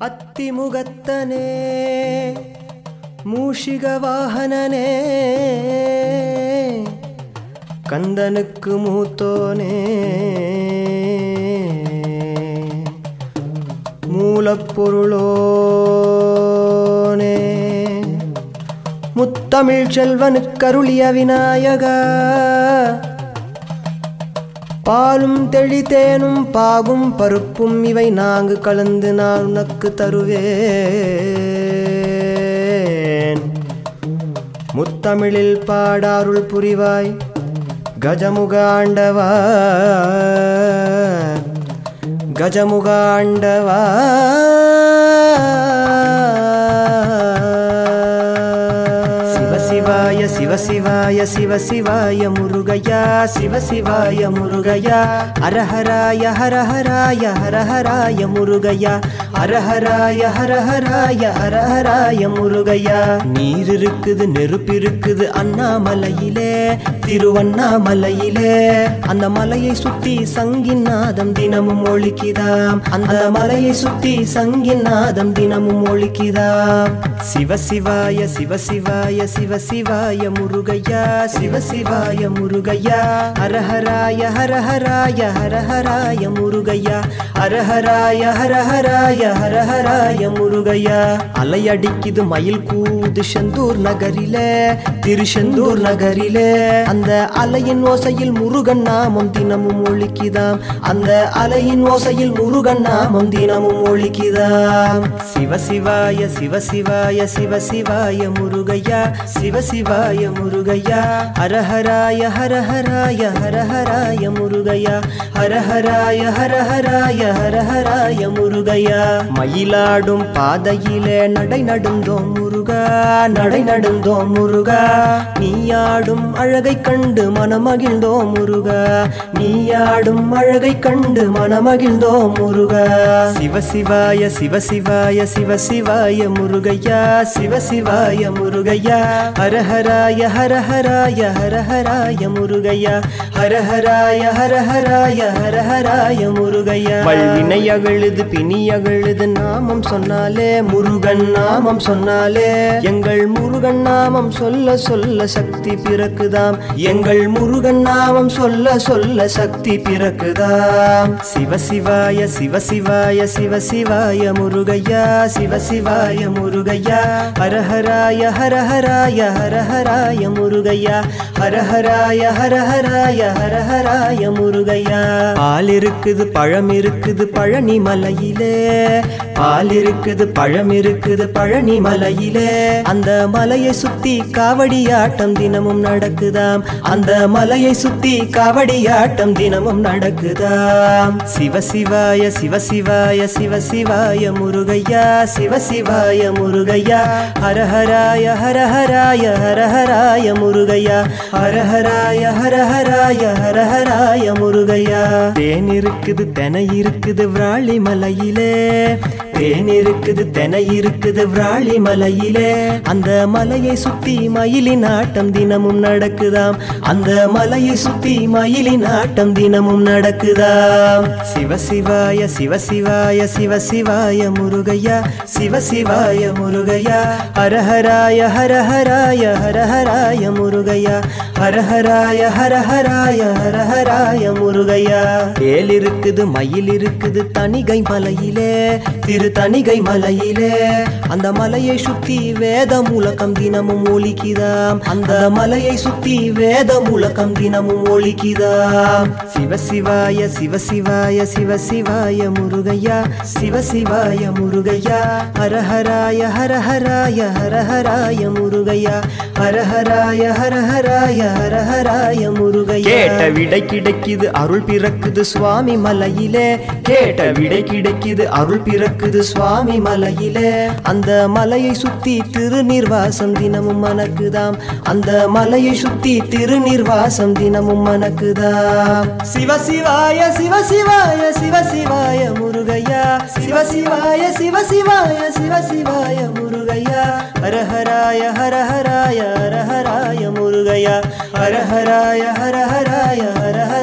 அத்திமுகத்தனே மூஷிக வாகனனே கந்தனுக்கு மூத்தோனே மூலப்பொருளோனே முத்தமிழ் செல்வனுக்கருளிய விநாயகா பாலும் தெளித்தேனும் பாகும் பருப்பும் இவை நான்கு கலந்து நான் உனக்கு தருவேன் முத்தமிழில் பாடாருள் புரிவாய் கஜமுக ஆண்டவா கஜமுக ஆண்டவா சிவசிவாய சிவசிவாய சிவசிவாய முருகையா சிவசிவாய முருகையா ஹரஹராய ஹரஹராய ஹரஹராய முருகையா ஹரஹராய ஹரஹராய ஹரஹராய முருகையா நீர் இருக்குது நெருப்பு இருக்குது அண்ணாமலையிலே திருவண்ணாமலையிலே அந்த மலையை சுத்தி சங்கின் நாதம் தினமும் ஒழிக்குதாம் அந்த மலையை சுத்தி சங்கின் நாதம் தினமும் ஒழிக்குதாம் சிவசிவாய சிவசிவாய சிவசிவாய முருகையா சிவசிவாய முருகையா ஹரஹராய ஹரஹராய ஹரஹராய முருகையா ஹரஹராய ஹரஹராய ஹரஹராய முருகையா அலையடிக்குது மயில் கூது செந்தூர் நகரிலே திருச்செந்தூர் நகரிலே அந்த அலையின் ஓசையில் முருகன் நாமம் தினமும் ஒழிக்குதாம் அந்த அலையின் ஓசையில் முருகன் நாமம் தினமும் ஒழிக்குதாம் சிவசிவாய சிவசிவாய சிவசிவாய முருகையா சிவசிவாய முருகையா ஹரஹராய ஹரஹராய ஹரஹராய முருகையா ஹரஹராய ஹரஹராய ஹரஹராய முருகையா மயிலாடும் பாதையிலே நடை நடுந்தோம் முருகா நடை நடுந்தோம் முருகா நீயாடும் அழகை கண்டு மனமகிழ்ந்தோம் முருகா நீயாடும் அழகை கண்டு மனமகிழ்ந்தோம் முருகா சிவசிவாய சிவசிவாய சிவசிவாய முருகையா சிவசிவாய முருகையா ஹரஹராய ஹரஹராய ஹரஹராய முருகையா ஹரஹராய ஹரஹராய ஹரஹராய முருகையா வல்வினை அகழுது பிணி அகழுது நாமம் சொன்னாலே முருகன் நாமம் சொன்னாலே எங்கள் முருகன் நாமம் சொல்ல சொல்ல சக்தி பிறக்குதாம் எங்கள் முருகன் நாமம் சொல்ல சொல்ல சக்தி பிறக்குதாம் சிவசிவாய சிவசிவாய சிவசிவாய முருகையா சிவசிவாய முருகையா ஹரஹராய ஹரஹராய ஹரஹராய முருகையா ஹரஹராய ஹரஹராய ஹரஹராய முருகையா பால் இருக்குது பழம் இருக்குது பழனி மலையிலே பால் இருக்குது பழம் இருக்குது பழனி மலையிலே அந்த மலையை சுத்தி காவடியாட்டம் தினமும் நடக்குதாம் அந்த மலையை சுத்தி காவடியாட்டம் தினமும் நடக்குதாம் சிவசிவாய சிவசிவாய சிவசிவாய முருகையா சிவசிவாய முருகையா ஹரஹராய ஹரஹராய ஹரஹராய முருகையா ஹரஹராய ஹரஹராய ஹரஹராய முருகையா தேன் இருக்குது தெனை இருக்குது விராளி மலையிலே தேன் இருக்குது தெனை இருக்குது விராளி மலையிலே அந்த மலையை சுத்தி மயிலின் ஆட்டம் தினமும் நடக்குதாம் அந்த மலையை சுத்தி மயிலின் ஆட்டம் தினமும் நடக்குதாம் சிவசிவாய சிவசிவாய சிவசிவாய முருகையா சிவசிவாய முருகையா ஹரஹராய ஹரஹராய ஹரஹராய முருகையா ஹரஹராய ஹரஹராய ஹரஹராய முருகையா ஏல் இருக்குது மயில் இருக்குது தணிகை மலையிலே திரு தணிகை மலையிலே அந்த மலையை சுத்தி வேத முழக்கம் தினமும் ஒலிக்குதாம் அந்த மலையை சுத்தி வேத முழக்கம் தினமும் ஒலிக்குதாம் சிவசிவாய சிவசிவாய சிவசிவாய முருகையா சிவசிவாய முருகையா ஹரஹராய ஹரஹராய ஹரஹராய முருகையா ஹரஹராய ஹரஹராய ஹரஹராய முருகையா கேட்ட விடை கிடைக்குது அருள் பிறக்குது சுவாமி மலையிலே கேட்ட விடை கிடைக்குது அருள் பிறக்குது சுவாமி மலையிலே அந்த மலையை சுத்தி திருநீர்வாசம் தினமும் மணக்குதாம் அந்த மலையை சுத்தி திருநீர்வாசம் தினமும் மணக்குதாம் சிவசிவாய சிவசிவாய சிவசிவாய முருகையா சிவசிவாய சிவசிவாய சிவசிவாய முருகையா ஹரஹராய ஹரஹராய ஹரஹராய முருகையா ஹரஹராய ஹரஹராய ஹரஹர